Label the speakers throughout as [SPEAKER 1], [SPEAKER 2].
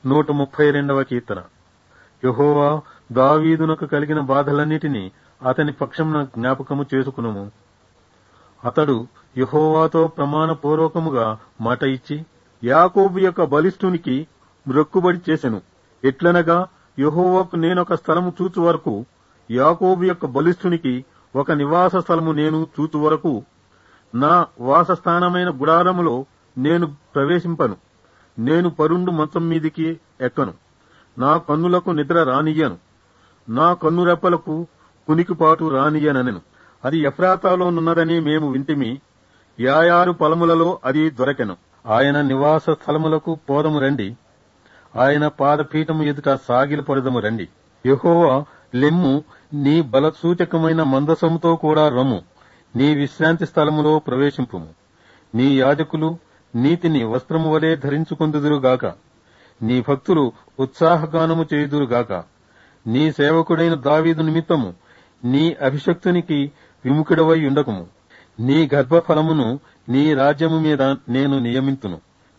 [SPEAKER 1] నూట ముప్పై రెండవ కీర్తన యహోవా దావీదునకు కలిగిన బాధలన్నిటినీ అతని పక్షమున జ్ఞాపకము చేసుకునుము అతడు యహోవాతో ప్రమాణపూర్వకముగా మాట ఇచ్చి యాకోబు యొక్క బలిష్ఠునికి మ్రొక్కుబడి చేసెను ఎట్లనగా యహోవాకు నేనొక స్థలము చూచు వరకు యాకోబు యొక్క బలిష్ఠునికి ఒక నివాస స్థలము నేను చూచు వరకు నా వాసస్థానమైన గుడారములో నేను ప్రవేశింపను నేను పరుండు మంచం మీదికి ఎక్కను నా కన్నులకు నిద్ర రానియ్యను నా కన్నురెప్పలకు కునికిపాటు రానియ్యనెను అది ఎఫ్రాతాలోనున్నదని మేము వింటిమి యాయారు పొలములలో అది దొరకెను ఆయన నివాస స్థలములకు పోదము రండి ఆయన పాదపీఠము ఎదుట సాగిలపడదము రండి యెహోవా లెమ్ము నీ బలసూచకమైన మందసముతో కూడా రమ్ము నీ విశ్రాంతి స్థలములో ప్రవేశింపుము నీ యాజకులు నీతిని వస్త్రము వలె ధరించుకొందుదురుగాక నీ భక్తులు ఉత్సాహగానము చేయుదురుగాక నీ సేవకుడైన దావీదు నిమిత్తము నీ అభిషక్తునికి విముఖుడవై ఉండకుము నీ గర్భఫలమును నీ రాజ్యము మీద నేను నియమింతును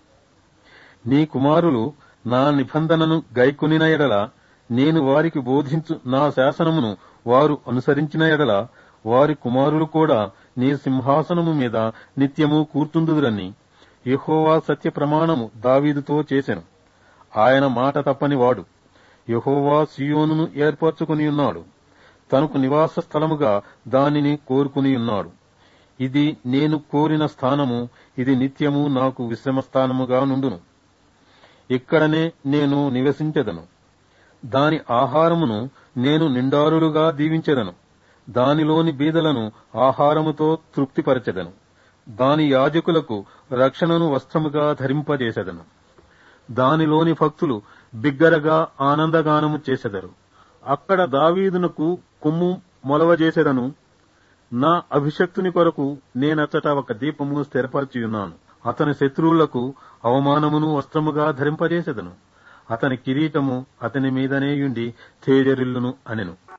[SPEAKER 1] నీ కుమారులు నా నిబంధనను గైకొనిన ఎడల నేను వారికి బోధించు నా శాసనమును వారు అనుసరించిన ఎడల వారి కుమారులు కూడా నీ సింహాసనము మీద నిత్యము కూర్చుందురని యెహోవా సత్య ప్రమాణము దావీదుతో చేసెను ఆయన మాట తప్పని వాడు యెహోవా సియోనును ఏర్పరచుకుని ఉన్నాడు తనకు నివాస స్థలముగా దానిని కోరుకుని ఉన్నాడు ఇది నేను కోరిన స్థానము ఇది నిత్యము నాకు విశ్రమ స్థానముగా నుండును ఇక్కడనే నేను నివసించెదను దాని ఆహారమును నేను నిండారులుగా దీవించెదను దానిలోని బీదలను ఆహారముతో తృప్తిపరచెదను దాని యాజకులకు రక్షణను వస్త్రముగా ధరింపజేసెదను దానిలోని భక్తులు బిగ్గరగా ఆనందగానము చేసెదరు అక్కడ దావీదునకు కొమ్ము మొలవజేసెదను నా అభిషక్తుని కొరకు నేనచ్చట ఒక దీపము స్థిరపరచియున్నాను అతని శత్రువులకు అవమానమును వస్త్రముగా ధరింపజేసెదను అతని కిరీటము అతని మీదనేయుండి తేజరిల్లును అనెను